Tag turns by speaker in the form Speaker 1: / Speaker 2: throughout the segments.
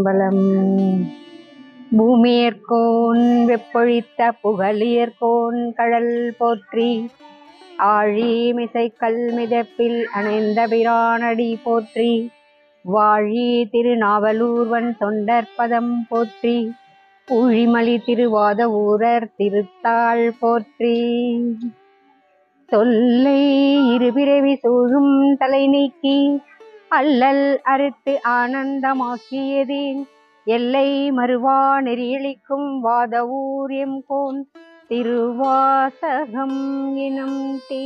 Speaker 1: திருச்சிற்றம்பலம் பூமியர்கோன் வெப்பொழித்த புகழியர்கோன் கடல் போற்றி ஆழி மிசை கல் மிதப்பில் அணைந்த பிரானடி போற்றி வாழி திருநாவலூர்வன் தொண்டற்பதம் போற்றி ஊழிமலி திருவாத ஊரர் திருத்தாள் போற்றி தொல்லை இருபிறவி சூழும் தலை நீக்கி அல்லல் அறுத்து ஆனந்தமாக்கியதேன் எல்லை மறுவா நெறியளிக்கும் வாத ஊரியம் கோன் திருவாசகம் எனும் தீ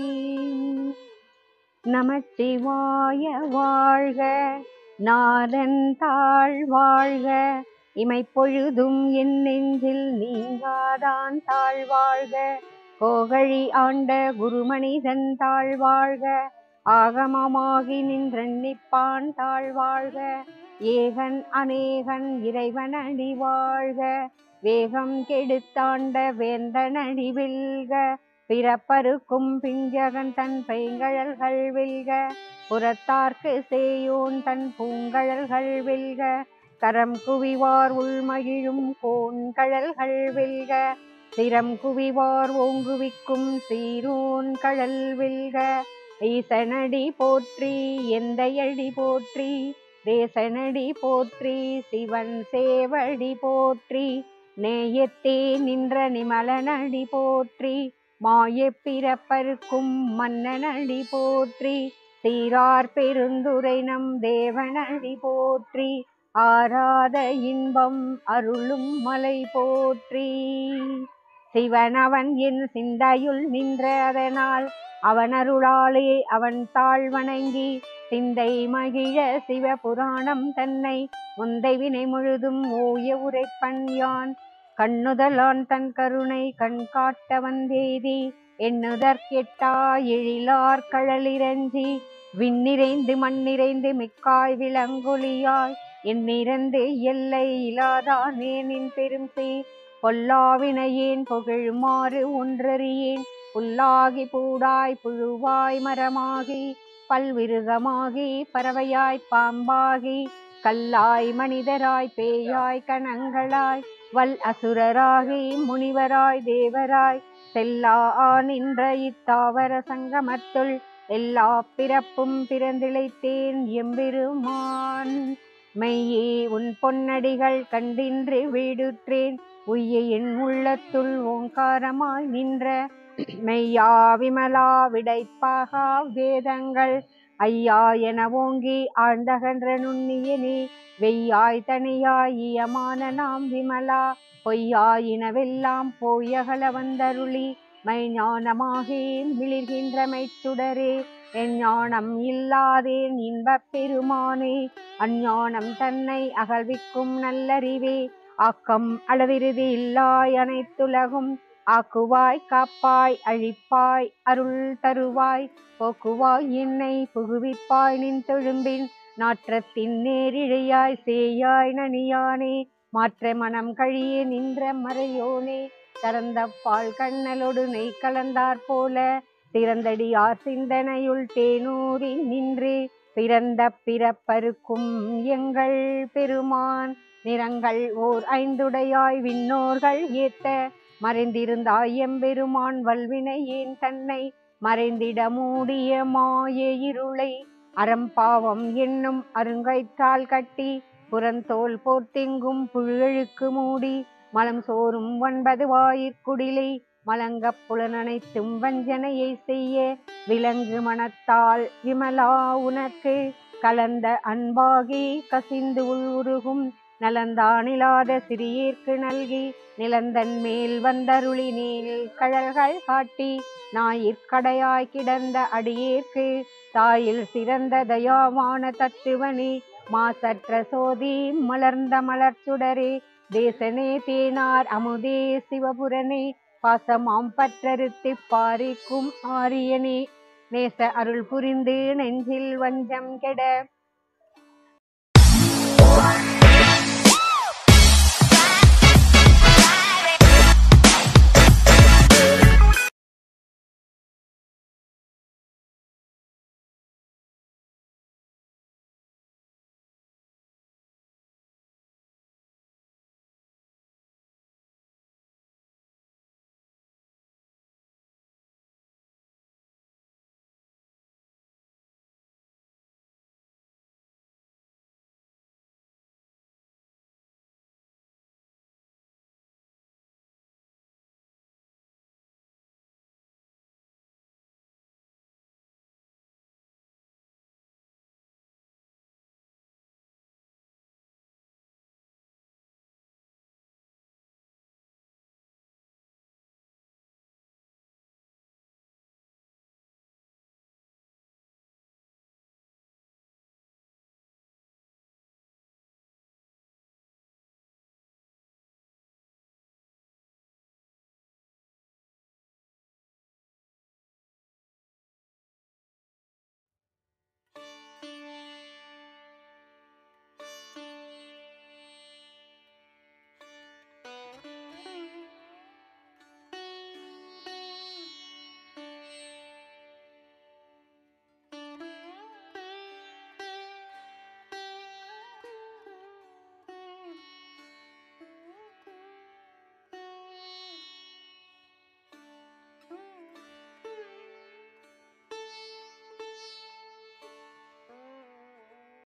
Speaker 1: நமச்சிவாய வாழ்க நாதன் தாழ் வாழ்க இமைப்பொழுதும் என் நெஞ்சில் நீங்காதான் தாழ் வாழ்க கோகழி ஆண்ட குருமனிதன் தாழ் வாழ்க ஆகமமாகி நின்றன்னிப்பான் தாழ் வாழ்க ஏகன் அநேகன் இறைவன் அடி வாழ்க வேகம் கெடுத்தாண்ட வேந்தன் அடி வெல்க பிறப்பருக்கும் பிஞ்சகன் தன் பைங்கழல்கள் வெல்க புறத்தார்க்கு சேயோன் தன் பூங்கழல்கள் வெல்க கரம் குவிவார் உள்மகிழும் கோண்கழல்கள் வெல்க சிரம் குவிவார் ஓங்குவிக்கும் சீரோன் கழல் வெல்க ஈசனடி போற்றி எந்தையடி போற்றி தேசனடி போற்றி சிவன் சேவடி போற்றி நேயத்தே நின்ற நிமலனடி போற்றி மாயப் பிறப்பருக்கும் மன்னனடி போற்றி சீரார் பெருந்துரை நம் தேவனடி போற்றி ஆராத இன்பம் அருளும் மலை போற்றி சிவனவன் என் சிந்தையுள் நின்ற அதனால் அவன் அருளாலே அவன் தாழ் வணங்கி சிந்தை மகிழ சிவபுராணம் தன்னை முந்தை வினை முழுதும் ஓய உரைப்பன் யான் கண்ணுதலான் தன் கருணை கண் காட்ட வந்தேதி எண்ணுதற்கெட்டா எழிலார் கழலிரஞ்சி விண்ணிறைந்து மண்ணிறைந்து மிக்காய் விளங்கொலியாய் எண்ணிறந்து எல்லை இலாதானே நின் பெரும் சீர் பொல்லாவினையேன் புகழுமாறு ஒன்றறியேன் புல்லாகி பூடாய் புழுவாய் மரமாகி பல்விருகமாகி பறவையாய் பாம்பாகி கல்லாய் மனிதராய் பேயாய் கணங்களாய் வல் அசுரராகி முனிவராய் தேவராய் செல்லா நின்ற இத்தாவர சங்கமத்துள் எல்லா பிறப்பும் பிறந்திழைத்தேன் எம்பெருமான் மெய்யே உன் பொன்னடிகள் கண்டின்று வீடுற்றேன் உய்ய என் உள்ளத்துள் ஓங்காரமாய் நின்ற மெய்யா விமலா விடைப்பாகா வேதங்கள் ஐயா என ஓங்கி ஆழ்ந்தகன்ற நுண்ணியனே வெய்யாய் தனியாய் இயமான நாம் விமலா பொய்யாயினவெல்லாம் போயகல வந்தருளி மைஞானமாகி மிளிர்கின்ற மெய்ச்சுடரே என் ஞானம் இல்லாதேன் இன்பப் பெருமானே அஞ்ஞானம் தன்னை அகழ்விக்கும் நல்லறிவே ஆக்கம் அளவிருதி இல்லாய் அனைத்துலகும் ஆக்குவாய் காப்பாய் அழிப்பாய் அருள் தருவாய் போக்குவாய் என்னை புகுவிப்பாய் நின் தொழும்பின் நாற்றத்தின் நேரிழையாய் சேயாய் நனியானே மாற்ற மனம் கழிய நின்ற மறையோனே கறந்த பால் கண்ணலோடு நெய் கலந்தாற் போல திறந்தடியார் சிந்தனையுள் தேனூரி நின்று பிறந்த பிறப்பருக்கும் எங்கள் பெருமான் நிறங்கள் ஓர் ஐந்துடையாய் விண்ணோர்கள் ஏத்த மறைந்திருந்தாய் எம்பெருமான் வல்வினை ஏன் தன்னை மறைந்திட மூடிய மாய இருளை அறம்பாவம் என்னும் அருங்கைத்தால் கட்டி புறந்தோல் போர்த்தெங்கும் புழுகளுக்கு மூடி மலம் சோறும் ஒன்பது வாயிற்குடிலை மலங்கப் புலனனைத்தும் வஞ்சனையை செய்ய விலங்கு மனத்தால் விமலா உனக்கு கலந்த அன்பாகி கசிந்து உள்வுருகும் நலந்தானிலாத சிறியேற்கு நல்கி நிலந்தன் மேல் வந்தருளி நீல் கழல்கள் காட்டி ஞாயிற்கடையாய் கிடந்த அடியேற்கு தாயில் சிறந்த தயாவான தத்துவனே மாசற்ற சோதி மலர்ந்த மலர்ச்சுடரே தேசனே தேனார் அமுதே சிவபுரனே பாசமாம் பற்றறுத்து பாரிக்கும் ஆரியனே நேச அருள் புரிந்து நெஞ்சில் வஞ்சம் கெட